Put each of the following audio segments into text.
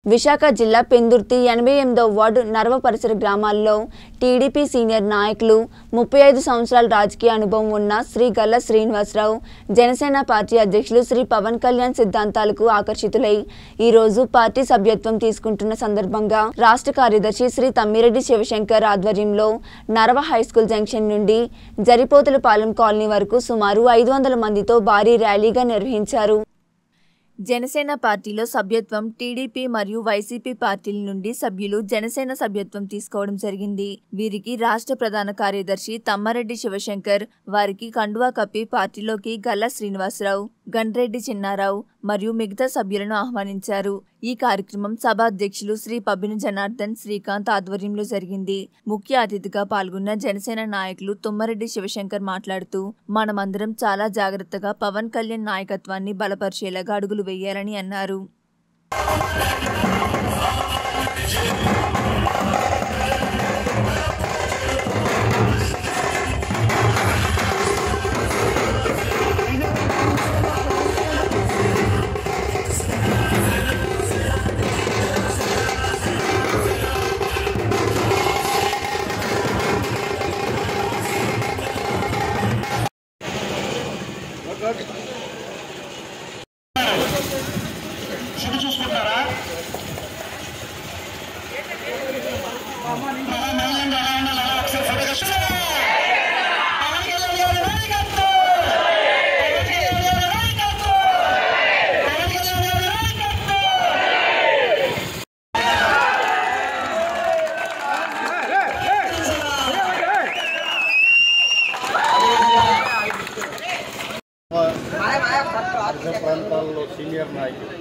విశాఖ జిల్లా పెందుర్తి ఎనభై ఎనిమిదో వార్డు నర్వ పరిసర గ్రామాల్లో టీడీపీ సీనియర్ నాయకులు ముప్పై ఐదు సంవత్సరాల రాజకీయ అనుభవం ఉన్న శ్రీ గల్ల శ్రీనివాసరావు జనసేన పార్టీ అధ్యక్షులు శ్రీ పవన్ కళ్యాణ్ సిద్ధాంతాలకు ఆకర్షితులై ఈ రోజు పార్టీ సభ్యత్వం తీసుకుంటున్న సందర్భంగా రాష్ట్ర కార్యదర్శి శ్రీ తమ్మిరెడ్డి శివశంకర్ ఆధ్వర్యంలో నరవ హైస్కూల్ జంక్షన్ నుండి జరిపోతులపాలెం కాలనీ వరకు సుమారు ఐదు వందల మందితో భారీ ర్యాలీగా నిర్వహించారు జనసేన పార్టీలో సభ్యత్వం టీడీపీ మరియు వైసీపీ పార్టీల నుండి సభ్యులు జనసేన సభ్యత్వం తీసుకోవడం జరిగింది వీరికి రాష్ట్ర ప్రధాన కార్యదర్శి తమ్మారెడ్డి శివశంకర్ వారికి కండువా కప్పి పార్టీలోకి గల్లా శ్రీనివాసరావు గండ్రెడ్డి చిన్నారావు మరియు మిగతా సభ్యులను ఆహ్వానించారు ఈ కార్యక్రమం సభ అధ్యక్షులు శ్రీ పబ్బిన జనార్దన్ శ్రీకాంత్ ఆధ్వర్యంలో జరిగింది ముఖ్య అతిథిగా పాల్గొన్న జనసేన నాయకులు తుమ్మారెడ్డి శివశంకర్ మాట్లాడుతూ మనమందరం చాలా జాగ్రత్తగా పవన్ కళ్యాణ్ నాయకత్వాన్ని బలపరిచేలాగా అడుగులు వేయాలని అన్నారు శుభ చూసుకుంటారా పరిసర ప్రాంతాల్లో సీనియర్ నాయకులు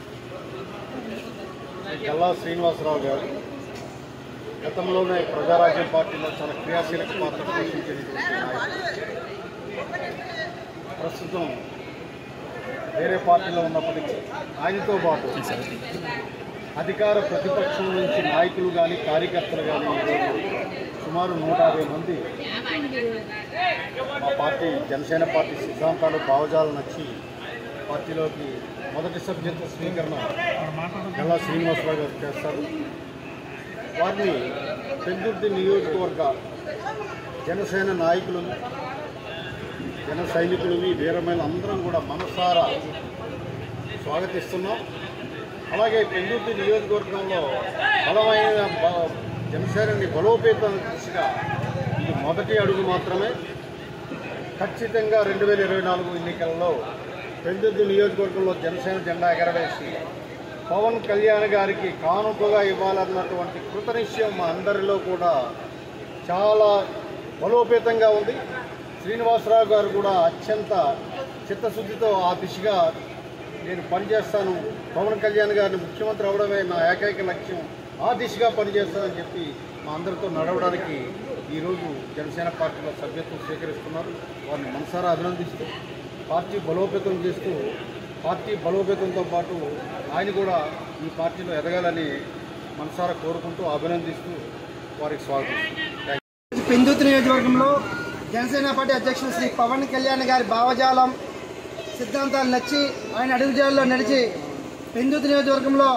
గల్లా శ్రీనివాసరావు గారు గతంలోనే ప్రజారాజ్యం పార్టీలో చాలా క్రియాశీలక పాత్ర పోషించినటువంటి నాయకులు ప్రస్తుతం వేరే పార్టీలో ఉన్నప్పటికీ ఆయనతో పాటు అధికార ప్రతిపక్షం నుంచి నాయకులు కానీ కార్యకర్తలు కానీ ఈరోజు సుమారు నూట యాభై మంది మా పార్టీ జనసేన పార్టీ సిద్ధాంతాలు భావజాలు నచ్చి పార్టీలోకి మొదటి సభ్యత్వ స్వీకరణ గల్లా శ్రీనివాసరావు గారు చేస్తారు వారిని పెందుర్తి నియోజకవర్గ జనసేన నాయకులు జన సైనికులవి వీరమైన అందరం కూడా మనసారా స్వాగతిస్తున్నాం అలాగే పెందుర్తి నియోజకవర్గంలో బలమైన బ- జనసేనని బలోపేతం దిశగా ఇది మొదటి అడుగు మాత్రమే ఖచ్చితంగా రెండు వేల ఇరవై నాలుగు ఎన్నికల్లో పెందుర్తి నియోజకవర్గంలో జనసేన జెండా ఎగరవేసి పవన్ కళ్యాణ్ గారికి కానుకగా ఇవ్వాలన్నటువంటి కృతనిశ్చయం మా అందరిలో కూడా చాలా బలోపేతంగా ఉంది శ్రీనివాసరావు గారు కూడా అత్యంత చిత్తశుద్ధితో ఆ దిశగా నేను పనిచేస్తాను పవన్ కళ్యాణ్ గారిని ముఖ్యమంత్రి అవడమే నా ఏకైక లక్ష్యం ఆ దిశగా పనిచేస్తానని చెప్పి మా అందరితో నడవడానికి ఈరోజు జనసేన పార్టీలో సభ్యత్వం స్వీకరిస్తున్నారు వారిని మనసారా అభినందిస్తూ పార్టీ బలోపేతం చేస్తూ పార్టీ బలోపేతంతో పాటు ఆయన కూడా ఈ పార్టీలో ఎదగాలని మనసారా కోరుకుంటూ అభినందిస్తూ వారికి స్వాగతం థ్యాంక్ యూ. పెందుతు నియోజకవర్గంలో జనసేన పార్టీ అధ్యక్షులు శ్రీ పవన్ కళ్యాణ్ గారి భావజాలం సిద్ధాంతాలు నచ్చి ఆయన అడుగుజాల్లో నడిచి పెందుతు నియోజకవర్గంలో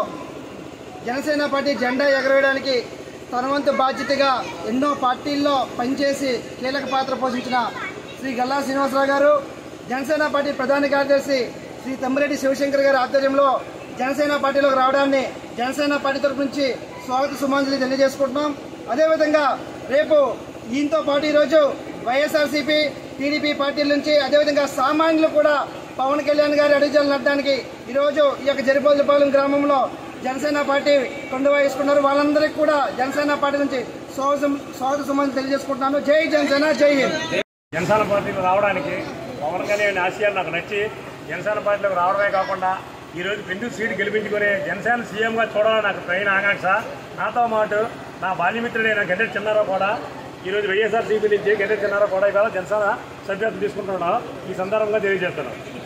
జనసేన పార్టీ జెండా ఎగరవేయడానికి తన వంతు బాధ్యతగా ఎన్నో పార్టీల్లో పనిచేసి కీలక పాత్ర పోషించిన శ్రీ గల్లా శ్రీనివాసరావు గారు జనసేన పార్టీ ప్రధాన కార్యదర్శి శ్రీ తమ్మిరెడ్డి శివశంకర్ గారి ఆధ్వర్యంలో జనసేన పార్టీలోకి రావడాన్ని జనసేన పార్టీ తరపు నుంచి స్వాగత సుమాంజలి తెలియజేసుకుంటున్నాం అదేవిధంగా రేపు ఈయనతో పాటు ఈరోజు వైఎస్ఆర్సీపీ టీడీపీ పార్టీల నుంచి అదేవిధంగా సామాన్యులు కూడా పవన్ కళ్యాణ్ గారి అడుగుజాలు నడడానికి ఈరోజు ఈ యొక్క జరిపోతులపాలెం గ్రామంలో జనసేన పార్టీ కొండవా వేసుకున్నారు వాళ్ళందరికీ కూడా జనసేన పార్టీ నుంచి స్వాగతం స్వాగత సుమాంజలి తెలియజేసుకుంటున్నాను జై జనసేన జై హింద్ జనసేన పార్టీలో రావడానికి పవన్ కళ్యాణ్ ఆశయాలు నాకు నచ్చి జనసేన పార్టీలోకి రావడమే కాకుండా ఈరోజు పెండు సీటు గెలిపించుకొని జనసేన సీఎంగా చూడాలని నాకు ట్రైన్ ఆకాంక్ష నాతో పాటు నా బాల్యమిత్రుడైన గడ్డెట్ చిన్నారావు కూడా ఈరోజు వైఎస్ఆర్ సీపీ నుంచి గడ్డెట్ చిన్నారావు కూడా ఇవాళ జనసేన సభ్యత్వం తీసుకుంటున్నాను ఈ సందర్భంగా తెలియజేస్తున్నాను